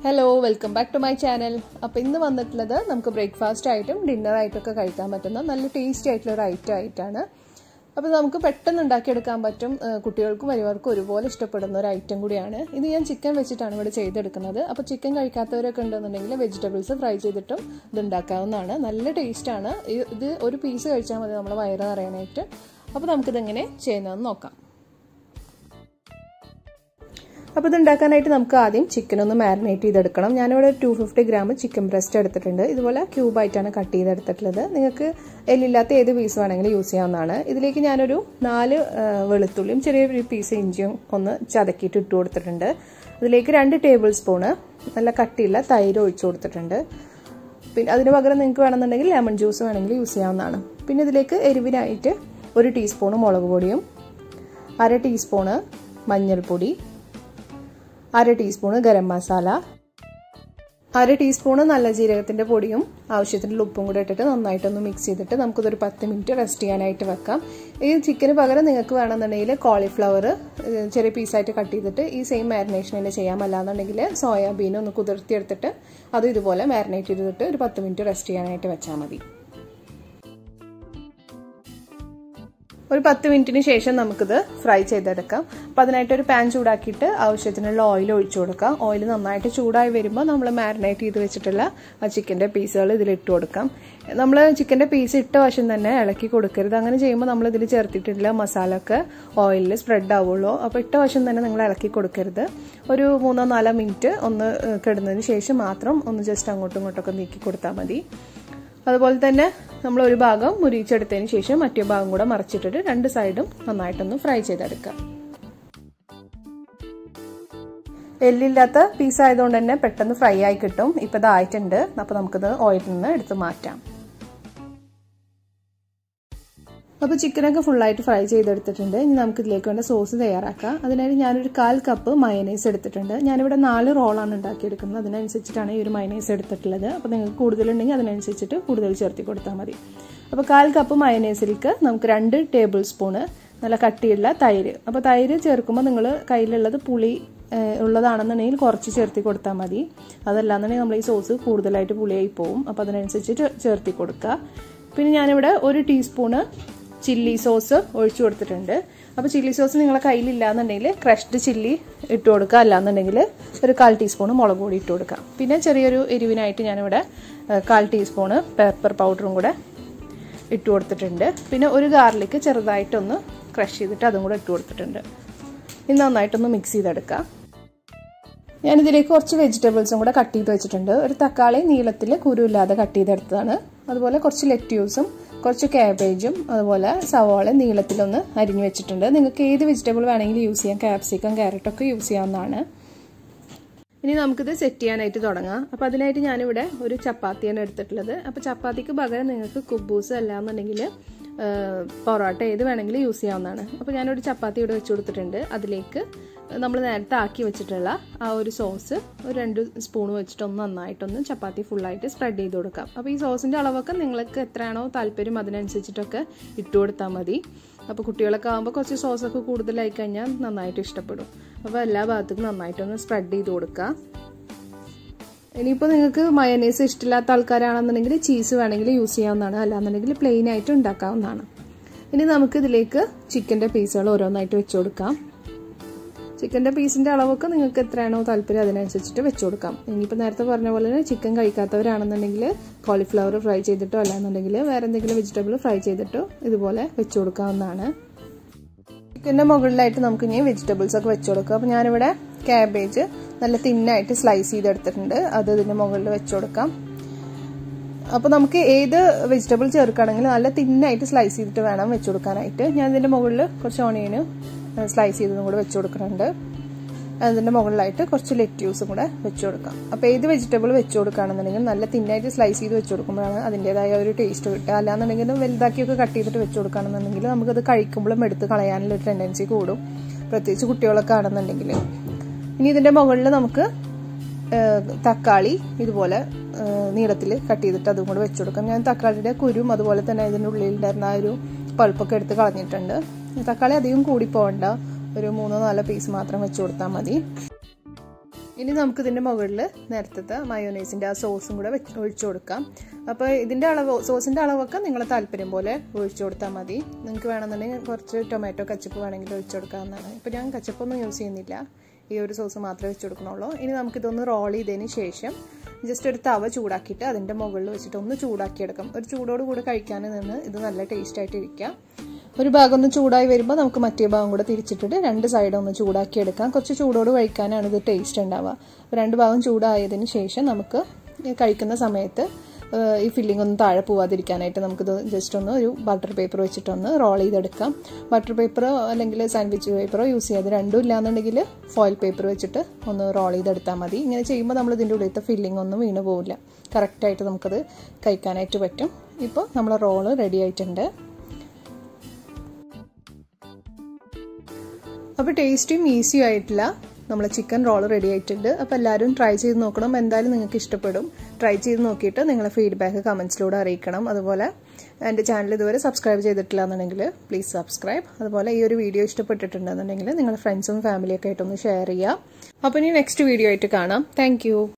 hello welcome back to my channel അപ്പോൾ ഇന്ന് വന്നിട്ടുള്ളത് നമുക്ക് ബ്രേക്ക്ഫാസ്റ്റ് ആയിട്ടും ഡിന്നർ ആയിട്ടൊക്കെ കഴിക്കാൻ പറ്റുന്ന നല്ല ടേസ്റ്റി ആയിട്ടുള്ള ഒരു ഐറ്റം ആയിട്ടാണ് അപ്പോൾ നമുക്ക് പെട്ടെന്ന് ഉണ്ടാക്കിയെടുക്കാൻ പറ്റും ഏഹ് കുട്ടികൾക്കും വലിയവർക്കും ഒരുപോലെ ഇഷ്ടപ്പെടുന്ന ഒരു ഐറ്റം കൂടിയാണ് ഇത് ഞാൻ ചിക്കൻ വെച്ചിട്ടാണ് ഇവിടെ ചെയ്തെടുക്കുന്നത് അപ്പോൾ ചിക്കൻ കഴിക്കാത്തവരൊക്കെ ഉണ്ടെന്നുണ്ടെങ്കിൽ വെജിറ്റബിൾസ് ഫ്രൈ ചെയ്തിട്ടും ഇത് ഉണ്ടാക്കാവുന്നതാണ് നല്ല ടേസ്റ്റാണ് ഇത് ഒരു പീസ് കഴിച്ചാൽ മതി നമ്മൾ വയറ് നിറയാനായിട്ട് അപ്പോൾ നമുക്കിതെങ്ങനെ ചെയ്യുന്നതെന്ന് നോക്കാം അപ്പോൾ ഇത് ഉണ്ടാക്കാനായിട്ട് നമുക്ക് ആദ്യം ചിക്കൻ ഒന്ന് മാരിനേറ്റ് ചെയ്തെടുക്കണം ഞാനിവിടെ two fifty gram chicken breast എടുത്തിട്ടുണ്ട് ഇതുപോലെ ക്യൂബായിട്ടാണ് കട്ട് ചെയ്തെടുത്തിട്ടുള്ളത് നിങ്ങൾക്ക് എല്ലില്ലാത്ത ഏത് പീസ് വേണമെങ്കിലും യൂസ് ചെയ്യാവുന്നതാണ് ഇതിലേക്ക് ഞാനൊരു നാല് വെളുത്തുള്ളിയും ചെറിയൊരു പീസ് ഇഞ്ചിയും ഒന്ന് ചതക്കിയിട്ട് ഇട്ട് കൊടുത്തിട്ടുണ്ട് ഇതിലേക്ക് രണ്ട് ടേബിൾ സ്പൂണ് നല്ല കട്ടിയുള്ള തൈര് ഒഴിച്ചു കൊടുത്തിട്ടുണ്ട് പിന്നെ അതിന് പകരം നിങ്ങൾക്ക് വേണമെന്നുണ്ടെങ്കിൽ ലെമൺ ജ്യൂസ് വേണമെങ്കിൽ യൂസ് ചെയ്യാവുന്നതാണ് പിന്നെ ഇതിലേക്ക് എരിവിനായിട്ട് ഒരു ടീസ്പൂണ് മുളക് പൊടിയും അര ടീസ്പൂണ് മഞ്ഞൾപ്പൊടി അര ടീസ്പൂണ് ഗരം മസാല അര ടീസ്പൂണ് നല്ല ജീരകത്തിന്റെ പൊടിയും ആവശ്യത്തിനുള്ള ഉപ്പും കൂടെ ഇട്ടിട്ട് നന്നായിട്ടൊന്ന് മിക്സ് ചെയ്തിട്ട് നമുക്കിതൊരു പത്ത് മിനിറ്റ് റെസ്റ്റ് ചെയ്യാനായിട്ട് വെക്കാം ഈ ചിക്കന് പകരം നിങ്ങൾക്ക് വേണമെന്നുണ്ടെങ്കിൽ കോളിഫ്ലവർ ചെറിയ പീസായിട്ട് കട്ട് ചെയ്തിട്ട് ഈ സെയിം മാരിനേഷനിൽ ചെയ്യാം അല്ലാന്നുണ്ടെങ്കിൽ സോയാബീൻ ഒന്ന് കുതിർത്തിയെടുത്തിട്ട് അതും ഇതുപോലെ മാരിനേറ്റ് ചെയ്തിട്ട് ഒരു പത്ത് മിനിറ്റ് റെസ്റ്റ് ചെയ്യാനായിട്ട് വെച്ചാൽ മതി ഒരു പത്ത് മിനിറ്റിന് ശേഷം നമുക്കിത് ഫ്രൈ ചെയ്തെടുക്കാം അപ്പം അതിനായിട്ട് ഒരു പാൻ ചൂടാക്കിയിട്ട് ആവശ്യത്തിനുള്ള ഓയിൽ ഒഴിച്ചു കൊടുക്കാം ഓയിൽ നന്നായിട്ട് ചൂടായി വരുമ്പോൾ നമ്മൾ മാരിനേറ്റ് ചെയ്ത് വെച്ചിട്ടുള്ള ആ ചിക്കൻ്റെ പീസുകൾ ഇതിൽ ഇട്ട് കൊടുക്കാം നമ്മൾ ചിക്കൻ്റെ പീസ് ഇട്ട വശം തന്നെ ഇളക്കി കൊടുക്കരുത് അങ്ങനെ ചെയ്യുമ്പോൾ നമ്മൾ ഇതിൽ ചേർത്തിട്ടുള്ള മസാല ഒക്കെ ഓയിലിൽ സ്പ്രെഡ് ആവുള്ളൂ അപ്പോൾ ഇട്ട വശം തന്നെ നിങ്ങൾ ഇളക്കി കൊടുക്കരുത് ഒരു മൂന്നോ നാലോ മിനിറ്റ് ഒന്ന് കിടന്നതിന് ശേഷം മാത്രം ഒന്ന് ജസ്റ്റ് അങ്ങോട്ടും ഇങ്ങോട്ടൊക്കെ നീക്കി കൊടുത്താൽ മതി അതുപോലെ തന്നെ നമ്മൾ ഒരു ഭാഗം മുരിച്ചെടുത്തതിന് ശേഷം മറ്റേ ഭാഗം കൂടെ മറിച്ചിട്ടിട്ട് രണ്ട് സൈഡും നന്നായിട്ടൊന്ന് ഫ്രൈ ചെയ്തെടുക്കാം എല്ലില്ലാത്ത പീസ് ആയതുകൊണ്ട് തന്നെ പെട്ടെന്ന് ഫ്രൈ ആയി കിട്ടും ഇപ്പം ഇതായിട്ടുണ്ട് അപ്പോൾ നമുക്കിത് ഓയിലിൽ നിന്ന് എടുത്ത് മാറ്റാം അപ്പോൾ ചിക്കനൊക്കെ ഫുള്ളായിട്ട് ഫ്രൈ ചെയ്തെടുത്തിട്ടുണ്ട് ഇനി നമുക്ക് ഇതിലേക്ക് വേണ്ട സോസ് തയ്യാറാക്കാം അതിനായിട്ട് ഞാനൊരു കാൽ കപ്പ് മയനൈസ് എടുത്തിട്ടുണ്ട് ഞാനിവിടെ നാല് റോളാണ് ഉണ്ടാക്കിയെടുക്കുന്നത് അതിനനുസരിച്ചിട്ടാണ് ഈ ഒരു മയനൈസ് എടുത്തിട്ടുള്ളത് അപ്പോൾ നിങ്ങൾക്ക് കൂടുതലുണ്ടെങ്കിൽ അതിനനുസരിച്ചിട്ട് കൂടുതൽ ചേർത്തി കൊടുത്താൽ മതി അപ്പോൾ കാൽ കപ്പ് മയനൈസിലേക്ക് നമുക്ക് രണ്ട് ടേബിൾ സ്പൂണ് നല്ല കട്ടിയുള്ള തൈര് അപ്പോൾ തൈര് ചേർക്കുമ്പോൾ നിങ്ങൾ കയ്യിലുള്ളത് പുളി ഉള്ളതാണെന്നുണ്ടെങ്കിൽ കുറച്ച് ചേർത്തി കൊടുത്താൽ മതി അതല്ലാന്നുണ്ടെങ്കിൽ നമ്മൾ ഈ സോസ് കൂടുതലായിട്ട് പുളിയായി പോവും അപ്പോൾ അതിനനുസരിച്ച് ചേർത്തി കൊടുക്കുക പിന്നെ ഞാനിവിടെ ഒരു ടീസ്പൂണ് ചില്ലി സോസ് ഒഴിച്ചു കൊടുത്തിട്ടുണ്ട് അപ്പോൾ ചില്ലി സോസ് നിങ്ങളെ കയ്യിലില്ലാന്നുണ്ടെങ്കിൽ ക്രഷ്ഡ് ചില്ലി ഇട്ട് കൊടുക്കുക അല്ലാന്നുണ്ടെങ്കിൽ ഒരു കാൽ ടീസ്പൂൺ മുളക് പൊടി ഇട്ട് കൊടുക്കുക പിന്നെ ചെറിയൊരു എരിവിനായിട്ട് ഞാനിവിടെ കാൽ ടീസ്പൂണ് പെപ്പർ പൗഡറും കൂടെ ഇട്ട് കൊടുത്തിട്ടുണ്ട് പിന്നെ ഒരു ഗാർലിക്ക് ചെറുതായിട്ടൊന്ന് ക്രഷ് ചെയ്തിട്ട് അതും കൂടെ ഇട്ട് കൊടുത്തിട്ടുണ്ട് ഇത് നന്നായിട്ടൊന്ന് മിക്സ് ചെയ്തെടുക്കുക ഞാനിതിലേക്ക് കുറച്ച് വെജിറ്റബിൾസും കൂടെ കട്ട് ചെയ്ത് വെച്ചിട്ടുണ്ട് ഒരു തക്കാളി നീളത്തിൽ കുരുവില്ലാതെ കട്ട് ചെയ്തെടുത്തതാണ് അതുപോലെ കുറച്ച് ലെറ്റ്യൂസും കുറച്ച് ക്യാബേജും അതുപോലെ സവാള നീളത്തിലൊന്ന് അരിഞ്ഞു വെച്ചിട്ടുണ്ട് നിങ്ങൾക്ക് ഏത് വെജിറ്റബിൾ വേണമെങ്കിലും യൂസ് ചെയ്യാം ക്യാപ്സിക്കം ക്യാരറ്റൊക്കെ യൂസ് ചെയ്യാവുന്നതാണ് ഇനി നമുക്കിത് സെറ്റ് ചെയ്യാനായിട്ട് തുടങ്ങാം അപ്പോൾ അതിനായിട്ട് ഞാനിവിടെ ഒരു ചപ്പാത്തിയാണ് എടുത്തിട്ടുള്ളത് അപ്പോൾ ചപ്പാത്തിക്ക് പകരം നിങ്ങൾക്ക് കുബൂസ് അല്ലാന്നുണ്ടെങ്കിൽ പൊറോട്ട ഏത് വേണമെങ്കിലും യൂസ് ചെയ്യാവുന്നതാണ് അപ്പോൾ ഞാനൊരു ചപ്പാത്തി ഇവിടെ വെച്ച് കൊടുത്തിട്ടുണ്ട് അതിലേക്ക് നമ്മൾ നേരത്തെ ആക്കി വെച്ചിട്ടുള്ള ആ ഒരു സോസ് ഒരു രണ്ട് സ്പൂൺ വെച്ചിട്ട് ഒന്ന് നന്നായിട്ടൊന്ന് ചപ്പാത്തി ഫുള്ളായിട്ട് സ്പ്രെഡ് ചെയ്ത് കൊടുക്കാം അപ്പോൾ ഈ സോസിൻ്റെ അളവൊക്കെ നിങ്ങൾക്ക് എത്രയാണോ താല്പര്യം അതിനനുസരിച്ചിട്ടൊക്കെ ഇട്ട് കൊടുത്താൽ മതി അപ്പോൾ കുട്ടികളൊക്കെ ആകുമ്പോൾ കുറച്ച് സോസൊക്കെ കൂടുതലായി കഴിഞ്ഞാൽ നന്നായിട്ട് ഇഷ്ടപ്പെടും അപ്പോൾ എല്ലാ ഭാഗത്തേക്കും നന്നായിട്ടൊന്ന് സ്പ്രെഡ് ചെയ്ത് കൊടുക്കുക ഇനിയിപ്പോൾ നിങ്ങൾക്ക് മയനൈസ് ഇഷ്ടമില്ലാത്ത ആൾക്കാരാണെന്നുണ്ടെങ്കിൽ ചീസ് വേണമെങ്കിൽ യൂസ് ചെയ്യാവുന്നതാണ് അല്ലാന്നുണ്ടെങ്കിൽ പ്ലെയിൻ ആയിട്ട് ഉണ്ടാക്കാവുന്നതാണ് ഇനി നമുക്ക് ഇതിലേക്ക് ചിക്കൻ്റെ പീസുകൾ ഓരോന്നായിട്ട് വെച്ച് കൊടുക്കാം ചിക്കൻ്റെ പീസിൻ്റെ അളവൊക്കെ നിങ്ങൾക്ക് എത്രയാണോ താല്പര്യം അതിനനുസരിച്ചിട്ട് വെച്ച് കൊടുക്കാം ഇനിയിപ്പോൾ നേരത്തെ പറഞ്ഞ പോലെ തന്നെ ചിക്കൻ കഴിക്കാത്തവരാണെന്നുണ്ടെങ്കിൽ കോളിഫ്ലവർ ഫ്രൈ ചെയ്തിട്ടോ അല്ലാന്നുണ്ടെങ്കിൽ വേറെ എന്തെങ്കിലും വെജിറ്റബിൾ ഫ്രൈ ചെയ്തിട്ടോ ഇതുപോലെ വെച്ച് കൊടുക്കാവുന്നതാണ് ചിക്കൻ്റെ മുകളിലായിട്ട് നമുക്ക് ഇനി വെജിറ്റബിൾസ് ഒക്കെ വെച്ച് കൊടുക്കാം അപ്പോൾ ഞാനിവിടെ ക്യാബേജ് നല്ല തിന്നായിട്ട് സ്ലൈസ് ചെയ്തെടുത്തിട്ടുണ്ട് അത് ഇതിൻ്റെ മുകളിൽ വെച്ച് കൊടുക്കാം അപ്പോൾ നമുക്ക് ഏത് വെജിറ്റബിൾ ചേർക്കുകയാണെങ്കിലും നല്ല തിന്നായിട്ട് സ്ലൈസ് ചെയ്തിട്ട് വേണം വെച്ച് കൊടുക്കാനായിട്ട് ഞാൻ ഇതിൻ്റെ മുകളിൽ കുറച്ച് ഓണിയന് സ്ലൈസ് ചെയ്തതും കൂടെ വെച്ച് കൊടുക്കുന്നുണ്ട് അതിൻ്റെ മുകളിലായിട്ട് കുറച്ച് ലെറ്റ്യൂസും കൂടെ വെച്ച് കൊടുക്കാം അപ്പോൾ ഏത് വെജിറ്റബിൾ വെച്ച് കൊടുക്കുകയാണെന്നുണ്ടെങ്കിൽ നല്ല തിന്നായിട്ട് സ്ലൈസ് ചെയ്ത് വെച്ച് കൊടുക്കുമ്പോഴാണ് അതിൻ്റെതായ ഒരു ടേസ്റ്റ് കിട്ടുക അല്ലാന്നുണ്ടെങ്കിൽ വലുതാക്കിയൊക്കെ കട്ട് ചെയ്തിട്ട് വെച്ച് കൊടുക്കുകയാണെന്നുണ്ടെങ്കിൽ നമുക്കത് കഴിക്കുമ്പോഴും എടുത്ത് കളയാനുള്ള ഒരു ടെൻഡൻസി കൂടും പ്രത്യേകിച്ച് കുട്ടികളൊക്കെ ആണെന്നുണ്ടെങ്കിൽ ഇനി ഇതിൻ്റെ മുകളിൽ നമുക്ക് തക്കാളി ഇതുപോലെ നീളത്തിൽ കട്ട് ചെയ്തിട്ട് അതും കൂടെ വെച്ച് കൊടുക്കാം ഞാൻ തക്കാളിയുടെ കുരും അതുപോലെ തന്നെ ഇതിൻ്റെ ഉള്ളിലുണ്ടായിരുന്ന ആ ഒരു പൾപ്പൊക്കെ എടുത്ത് കളഞ്ഞിട്ടുണ്ട് തക്കാളി അധികം കൂടി പോകണ്ട ഒരു മൂന്നോ നാലോ പീസ് മാത്രം വെച്ച് കൊടുത്താൽ മതി ഇനി നമുക്ക് ഇതിൻ്റെ മുകളിൽ നേരത്തെ മയോനൈസിൻ്റെ ആ സോസും കൂടെ വെച്ച് ഒഴിച്ചു കൊടുക്കാം അപ്പോൾ ഇതിൻ്റെ അളവ് സോസിൻ്റെ അളവൊക്കെ നിങ്ങളെ താല്പര്യം പോലെ ഒഴിച്ചു കൊടുത്താൽ മതി നിങ്ങൾക്ക് വേണമെന്നുണ്ടെങ്കിൽ കുറച്ച് ടൊമാറ്റോ കച്ചപ്പ് വേണമെങ്കിൽ ഒഴിച്ചു കൊടുക്കാവുന്നതാണ് ഇപ്പോൾ ഞാൻ കച്ചപ്പൊന്നും യൂസ് ചെയ്യുന്നില്ല ഈ ഒരു സോസ് മാത്രമേ വെച്ച് കൊടുക്കണുള്ളൂ ഇനി നമുക്കിതൊന്ന് റോൾ ചെയ്തതിന് ശേഷം ജസ്റ്റ് ഒരു തവ ചൂടാക്കിയിട്ട് അതിൻ്റെ മുകളിൽ വെച്ചിട്ട് ഒന്ന് ചൂടാക്കിയെടുക്കാം ഒരു ചൂടോട് കൂടെ കഴിക്കാൻ നിന്ന് ഇത് നല്ല ടേസ്റ്റ് ആയിട്ട് ഇരിക്കാം ഒരു ഭാഗം ഒന്ന് ചൂടായി വരുമ്പോൾ നമുക്ക് മറ്റേ ഭാഗം കൂടെ തിരിച്ചിട്ടിട്ട് രണ്ട് സൈഡും ഒന്ന് ചൂടാക്കി എടുക്കാം കുറച്ച് ചൂടോട് കഴിക്കാനാണ് ഇത് ടേസ്റ്റ് ഉണ്ടാവുക രണ്ട് ഭാഗം ചൂടായതിന് ശേഷം നമുക്ക് കഴിക്കുന്ന സമയത്ത് ഈ ഫില്ലിംഗ് ഒന്നും താഴെ പോവാതിരിക്കാനായിട്ട് നമുക്കിത് ജസ്റ്റ് ഒന്ന് ഒരു ബട്ടർ പേപ്പർ വെച്ചിട്ടൊന്ന് റോൾ ചെയ്തെടുക്കാം ബട്ടർ പേപ്പറോ അല്ലെങ്കിൽ സാൻഡ്വിച്ച് പേപ്പറോ യൂസ് ചെയ്യാതെ രണ്ടും ഇല്ലാന്നുണ്ടെങ്കിൽ ഫോയിൽ പേപ്പർ വെച്ചിട്ട് ഒന്ന് റോൾ ചെയ്തെടുത്താൽ മതി ഇങ്ങനെ ചെയ്യുമ്പോൾ നമ്മൾ ഇതിൻ്റെ ഉള്ളിലത്തെ ഫില്ലിംഗ് ഒന്നും വീണ് പോവില്ല കറക്റ്റായിട്ട് നമുക്കത് കഴിക്കാനായിട്ട് പറ്റും ഇപ്പോൾ നമ്മൾ റോള് റെഡി ആയിട്ടുണ്ട് അപ്പോൾ ടേസ്റ്റിയും ഈസിയും ആയിട്ടുള്ള നമ്മളെ ചിക്കൻ റോൾ റെഡി ആയിട്ടുണ്ട് അപ്പോൾ എല്ലാവരും ട്രൈ ചെയ്ത് നോക്കണം എന്തായാലും നിങ്ങൾക്ക് ഇഷ്ടപ്പെടും ട്രൈ ചെയ്ത് നോക്കിയിട്ട് നിങ്ങളെ ഫീഡ്ബാക്ക് കമൻസിലൂടെ അറിയിക്കണം അതുപോലെ എൻ്റെ ചാനൽ ഇതുവരെ സബ്സ്ക്രൈബ് ചെയ്തിട്ടില്ല എന്നുണ്ടെങ്കിൽ പ്ലീസ് സബ്സ്ക്രൈബ് അതുപോലെ ഈ ഒരു വീഡിയോ ഇഷ്ടപ്പെട്ടിട്ടുണ്ടെന്നുണ്ടെങ്കിൽ നിങ്ങളുടെ ഫ്രണ്ട്സും ഫാമിലിയൊക്കെ ആയിട്ടൊന്ന് ഷെയർ ചെയ്യുക അപ്പോൾ ഇനി നെക്സ്റ്റ് വീഡിയോ ആയിട്ട് കാണാം താങ്ക്